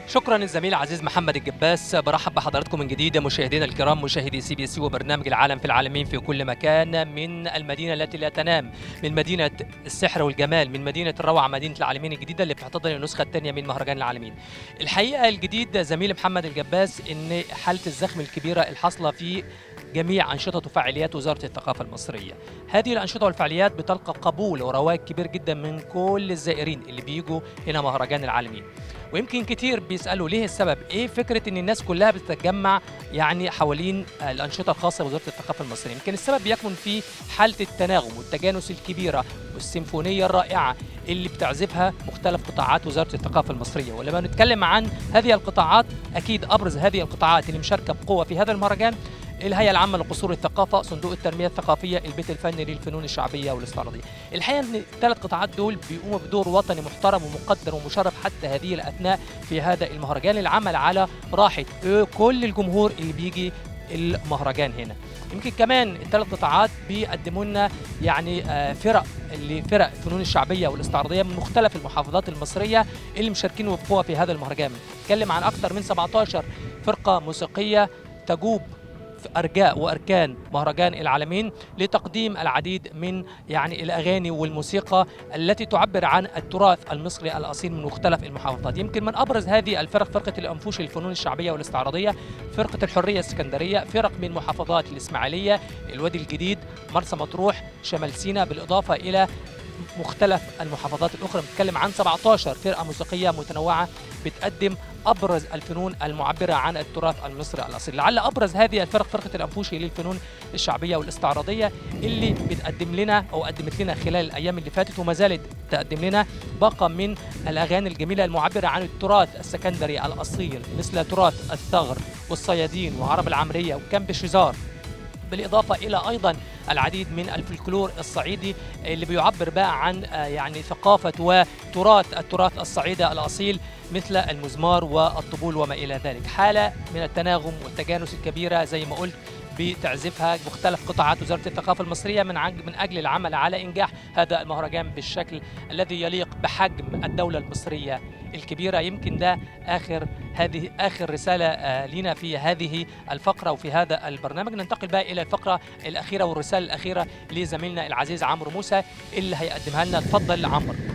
شكرا الزميل العزيز محمد الجباس برحب بحضراتكم من جديد مشاهدينا الكرام مشاهدي سي بي سي وبرنامج العالم في العالمين في كل مكان من المدينه التي لا تنام من مدينه السحر والجمال من مدينه الروعه مدينه العالمين الجديده اللي بتحتضن النسخه الثانيه من مهرجان العالمين الحقيقه الجديد زميل محمد الجباس ان حاله الزخم الكبيره الحاصله في جميع أنشطة وفعاليات وزارة الثقافة المصرية هذه الأنشطة والفعاليات بتلقى قبول ورواج كبير جدا من كل الزائرين اللي بيجوا هنا مهرجان العالمين ويمكن كتير بيسالوا ليه السبب ايه فكره ان الناس كلها بتتجمع يعني حوالين الانشطه الخاصه بوزاره الثقافه المصريه يمكن السبب بيكمن في حاله التناغم والتجانس الكبيره والسيمفونيه الرائعه اللي بتعزفها مختلف قطاعات وزاره الثقافه المصريه ولما نتكلم عن هذه القطاعات اكيد ابرز هذه القطاعات اللي مشاركه بقوه في هذا المهرجان الهيئه العامه لقصور الثقافه صندوق التنميه الثقافيه البيت الفني للفنون الشعبيه والاستعراضيه الحقيقه ان الثلاث قطاعات دول بيقوموا بدور وطني محترم ومقدر ومشرف حتى هذه الاثناء في هذا المهرجان العمل على راحه كل الجمهور اللي بيجي المهرجان هنا يمكن كمان الثلاث قطاعات بيقدموا لنا يعني فرق اللي فرق الفنون الشعبيه والاستعراضيه من مختلف المحافظات المصريه اللي مشاركين وبقوه في هذا المهرجان نتكلم عن اكثر من 17 فرقه موسيقيه تجوب في ارجاء واركان مهرجان العالمين لتقديم العديد من يعني الاغاني والموسيقى التي تعبر عن التراث المصري الاصيل من مختلف المحافظات يمكن من ابرز هذه الفرق فرقه الانفوش للفنون الشعبيه والاستعراضيه فرقه الحريه السكندريه فرق من محافظات الاسماعيليه الوادي الجديد مرسى مطروح شمال سيناء بالاضافه الى مختلف المحافظات الاخرى بنتكلم عن 17 فرقه موسيقيه متنوعه بتقدم ابرز الفنون المعبره عن التراث المصري الاصيل لعل ابرز هذه الفرق فرقه الانفوشي للفنون الشعبيه والاستعراضيه اللي بتقدم لنا او قدمت لنا خلال الايام اللي فاتت وما زالت تقدم لنا باقه من الاغاني الجميله المعبره عن التراث السكندري الاصيل مثل تراث الثغر والصيادين وعرب العمريه وكامب شيزار بالاضافه الى ايضا العديد من الفلكلور الصعيدي اللي بيعبر بقى عن يعني ثقافه وتراث التراث الصعيدي الاصيل مثل المزمار والطبول وما الى ذلك حاله من التناغم والتجانس الكبيره زي ما قلت بتعزفها مختلف قطاعات وزاره الثقافه المصريه من من اجل العمل على انجاح هذا المهرجان بالشكل الذي يليق بحجم الدوله المصريه الكبيره يمكن ده اخر هذه اخر رساله لنا في هذه الفقره وفي هذا البرنامج ننتقل بقى الى الفقره الاخيره والرساله الاخيره لزميلنا العزيز عمرو موسى اللي هيقدمها لنا اتفضل عمرو